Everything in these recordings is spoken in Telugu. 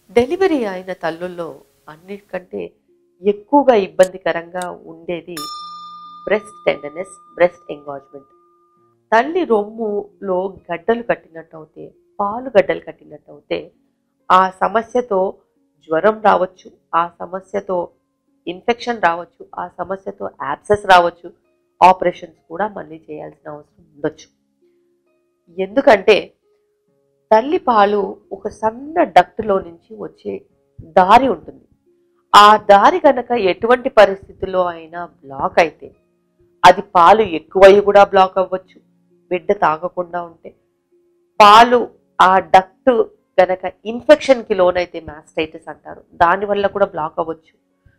డెలివరీ అయిన తల్లుల్లో అన్నిటికంటే ఎక్కువగా ఇబ్బందికరంగా ఉండేది బ్రెస్ట్ టెండర్నెస్ బ్రెస్ట్ ఎంగాజ్మెంట్ తల్లి రొమ్ములో గడ్డలు కట్టినట్టు అవుతే పాలు గడ్డలు కట్టినట్టు అవుతే ఆ సమస్యతో జ్వరం రావచ్చు ఆ సమస్యతో ఇన్ఫెక్షన్ రావచ్చు ఆ సమస్యతో యాబ్సెస్ రావచ్చు ఆపరేషన్స్ కూడా మళ్ళీ చేయాల్సిన అవసరం ఉండొచ్చు ఎందుకంటే తల్లి పాలు ఒక సన్న డక్ట్లో నుంచి వచ్చే దారి ఉంటుంది ఆ దారి కనుక ఎటువంటి పరిస్థితుల్లో అయినా బ్లాక్ అయితే అది పాలు ఎక్కువయ్యి కూడా బ్లాక్ అవ్వచ్చు బిడ్డ తాగకుండా ఉంటే పాలు ఆ డక్ట్ గనక ఇన్ఫెక్షన్కి లోనైతే మాస్టైటిస్ అంటారు దానివల్ల కూడా బ్లాక్ అవ్వచ్చు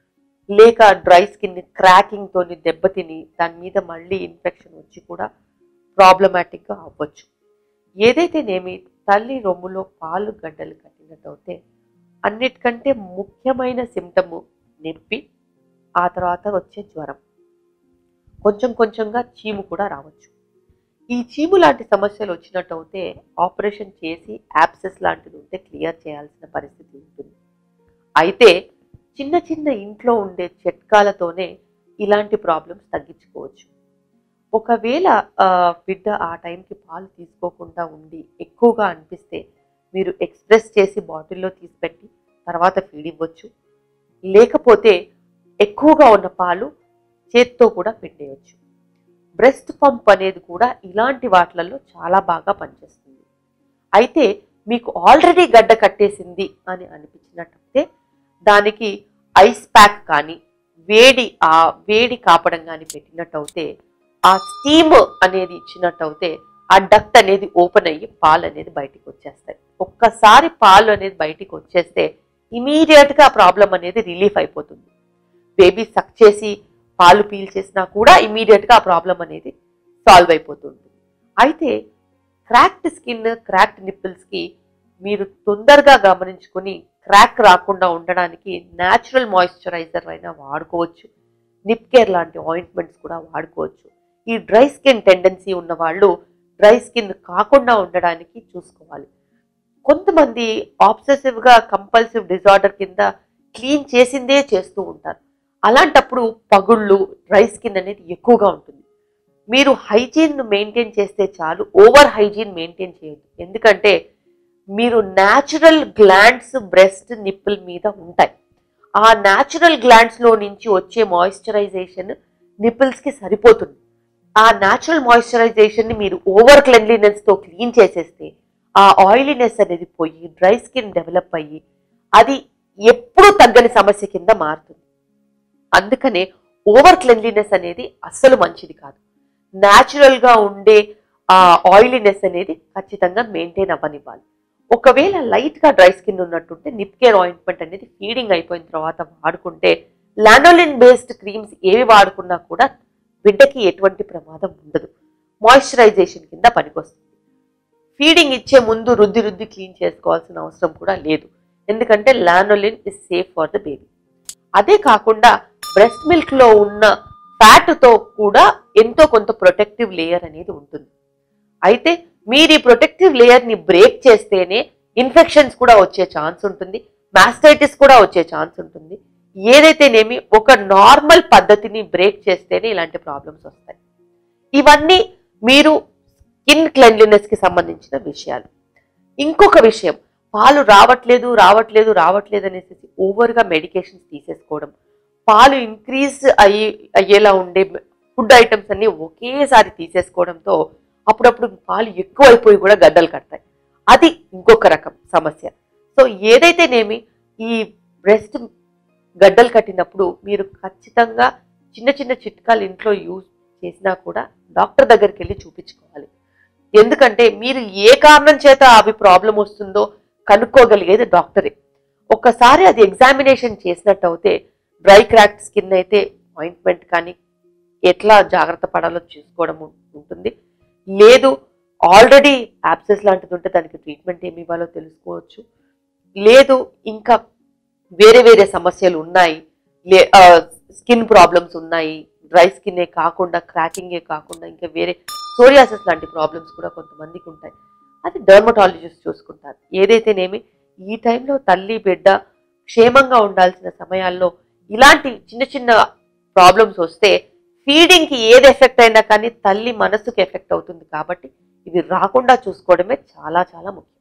లేక డ్రై స్కిన్ క్రాకింగ్ తోని దెబ్బతిని దాని మీద మళ్ళీ ఇన్ఫెక్షన్ వచ్చి కూడా ప్రాబ్లమాటిక్గా అవ్వచ్చు ఏదైతేనేమి తల్లి రొమ్ములో పాలు గడ్డలు కట్టినట్టయితే అన్నిటికంటే ముఖ్యమైన సిమ్టము నొప్పి ఆ తర్వాత వచ్చే జ్వరం కొంచెం కొంచెంగా చీము కూడా రావచ్చు ఈ చీము లాంటి సమస్యలు వచ్చినట్టు అయితే ఆపరేషన్ చేసి యాప్సెస్ లాంటిది ఉంటే క్లియర్ చేయాల్సిన పరిస్థితి ఉంటుంది అయితే చిన్న చిన్న ఇంట్లో ఉండే చిట్కాలతోనే ఇలాంటి ప్రాబ్లమ్స్ తగ్గించుకోవచ్చు ఒకవేళ ఆ, బిడ్డ ఆ టైంకి పాలు తీసుకోకుండా ఉండి ఎక్కువగా అనిపిస్తే మీరు ఎక్స్ప్రెస్ చేసి బాటిల్లో తీసిపెట్టి తర్వాత ఫీడ్ ఇవ్వచ్చు లేకపోతే ఎక్కువగా ఉన్న పాలు చేత్తో కూడా పిండేయచ్చు బ్రెస్ట్ పంప్ అనేది కూడా ఇలాంటి వాటిలలో చాలా బాగా పనిచేస్తుంది అయితే మీకు ఆల్రెడీ గడ్డ కట్టేసింది అని అనిపించినట్టయితే దానికి ఐస్ ప్యాక్ కానీ వేడి ఆ వేడి కాపడం కానీ పెట్టినట్టయితే ఆ స్టీమ్ అనేది ఇచ్చినట్టయితే ఆ డక్ట్ అనేది ఓపెన్ అయ్యి పాలు అనేది బయటికి వచ్చేస్తాయి ఒక్కసారి పాలు అనేది బయటికి వచ్చేస్తే ఇమీడియట్ గా ప్రాబ్లం అనేది రిలీఫ్ అయిపోతుంది బేబీ సక్ చేసి పాలు పీల్చేసినా కూడా ఇమీడియట్ గా ఆ ప్రాబ్లం అనేది సాల్వ్ అయిపోతుంది అయితే క్రాక్డ్ స్కిన్ క్రాక్డ్ నిప్పుల్స్ కి మీరు తొందరగా గమనించుకొని క్రాక్ రాకుండా ఉండడానికి న్యాచురల్ మాయిశ్చరైజర్ అయినా వాడుకోవచ్చు నిప్ కేర్ లాంటి ఆయింట్మెంట్స్ కూడా వాడుకోవచ్చు ఈ డ్రై స్కిన్ టెండెన్సీ ఉన్న వాళ్ళు డ్రై స్కిన్ కాకుండా ఉండడానికి చూసుకోవాలి కొంతమంది ఆబ్సెసివ్ గా కంపల్సివ్ డిజార్డర్ కింద క్లీన్ చేసిందే చేస్తూ ఉంటారు అలాంటప్పుడు పగుళ్ళు డ్రై స్కిన్ అనేది ఎక్కువగా ఉంటుంది మీరు హైజీన్ మెయింటైన్ చేస్తే చాలు ఓవర్ హైజీన్ మెయింటైన్ చేయొద్దు ఎందుకంటే మీరు న్యాచురల్ గ్లాండ్స్ బ్రెస్ట్ నిప్పుల్ మీద ఉంటాయి ఆ న్యాచురల్ గ్లాండ్స్ లో నుంచి వచ్చే మాయిశ్చరైజేషన్ నిప్పుల్స్ కి సరిపోతుంది ఆ న్యాచురల్ మాయిశ్చరైజేషన్ ని మీరు ఓవర్ క్లెన్లీనెస్ తో క్లీన్ చేసేస్తే ఆ ఆయిలీనెస్ అనేది పోయి డ్రై స్కిన్ డెవలప్ అయ్యి అది ఎప్పుడూ తగ్గని సమస్య కింద మారుతుంది అందుకనే ఓవర్ క్లెన్లీనెస్ అనేది అస్సలు మంచిది కాదు న్యాచురల్ గా ఉండే ఆ ఆయిలీనెస్ అనేది ఖచ్చితంగా మెయింటైన్ అవ్వనివ్వాలి ఒకవేళ లైట్ గా డ్రై స్కిన్ ఉన్నట్టుంటే నిప్ కేర్ ఆయింట్మెంట్ అనేది ఫీడింగ్ అయిపోయిన తర్వాత వాడుకుంటే లానోలిన్ బేస్డ్ క్రీమ్స్ ఏవి వాడుకున్నా కూడా బిడ్డకి ఎటువంటి ప్రమాదం ఉండదు మాయిశ్చరైజేషన్ కింద పనికొస్తుంది ఫీడింగ్ ఇచ్చే ముందు రుద్ది రుద్ది క్లీన్ చేసుకోవాల్సిన అవసరం కూడా లేదు ఎందుకంటే lanolin is safe for the baby అదే కాకుండా బ్రెస్ట్ మిల్క్ లో ఉన్న ఫ్యాట్ తో కూడా ఎంతో కొంత ప్రొటెక్టివ్ లేయర్ అనేది ఉంటుంది అయితే మీరు ఈ ప్రొటెక్టివ్ లేయర్ ని బ్రేక్ చేస్తేనే ఇన్ఫెక్షన్స్ కూడా వచ్చే ఛాన్స్ ఉంటుంది మాస్టైటిస్ కూడా వచ్చే ఛాన్స్ ఉంటుంది ఏదైతేనేమి ఒక నార్మల్ పద్ధతిని బ్రేక్ చేస్తేనే ఇలాంటి ప్రాబ్లమ్స్ వస్తాయి ఇవన్నీ మీరు స్కిన్ క్లెన్లీనెస్ కి సంబంధించిన విషయాలు ఇంకొక విషయం పాలు రావట్లేదు రావట్లేదు రావట్లేదు అనేసి ఓవర్గా మెడికేషన్స్ తీసేసుకోవడం పాలు ఇంక్రీజ్ అయ్యి అయ్యేలా ఉండే ఫుడ్ ఐటమ్స్ అన్ని ఒకేసారి తీసేసుకోవడంతో అప్పుడప్పుడు పాలు ఎక్కువైపోయి కూడా గడ్డలు కడతాయి అది ఇంకొక రకం సమస్య సో ఏదైతేనేమి ఈ బ్రెస్ట్ గడ్డలు కట్టినప్పుడు మీరు ఖచ్చితంగా చిన్న చిన్న చిట్కాలు ఇంట్లో యూజ్ చేసినా కూడా డాక్టర్ దగ్గరికి వెళ్ళి చూపించుకోవాలి ఎందుకంటే మీరు ఏ కారణం చేత అవి ప్రాబ్లం వస్తుందో కనుక్కోగలిగేది డాక్టరే ఒక్కసారి అది ఎగ్జామినేషన్ చేసినట్టు అయితే డ్రై క్రాక్ స్కిన్ అయితే ఆయింట్మెంట్ కానీ ఎట్లా జాగ్రత్త పడాలో చూసుకోవడం ఉం- ఉంటుంది లేదు ఆల్రెడీ యాప్సెస్ లాంటిది ఉంటే దానికి ట్రీట్మెంట్ ఏమి ఇవ్వాలో తెలుసుకోవచ్చు లేదు ఇంకా వేరే వేరే సమస్యలు ఉన్నాయి లే స్కిన్ ప్రాబ్లమ్స్ ఉన్నాయి డ్రై స్కిన్నే కాకుండా క్రాకింగే కాకుండా ఇంకా వేరే సోరియాసిస్ లాంటి ప్రాబ్లమ్స్ కూడా కొంతమందికి ఉంటాయి అది డర్మటాలజిస్ట్ చూసుకుంటారు ఏదైతేనేమి ఈ టైంలో తల్లి బిడ్డ క్షేమంగా ఉండాల్సిన సమయాల్లో ఇలాంటి చిన్న చిన్న ప్రాబ్లమ్స్ వస్తే ఫీడింగ్కి ఏది ఎఫెక్ట్ అయినా కానీ తల్లి మనసుకి ఎఫెక్ట్ అవుతుంది కాబట్టి ఇవి రాకుండా చూసుకోవడమే చాలా చాలా ముఖ్యం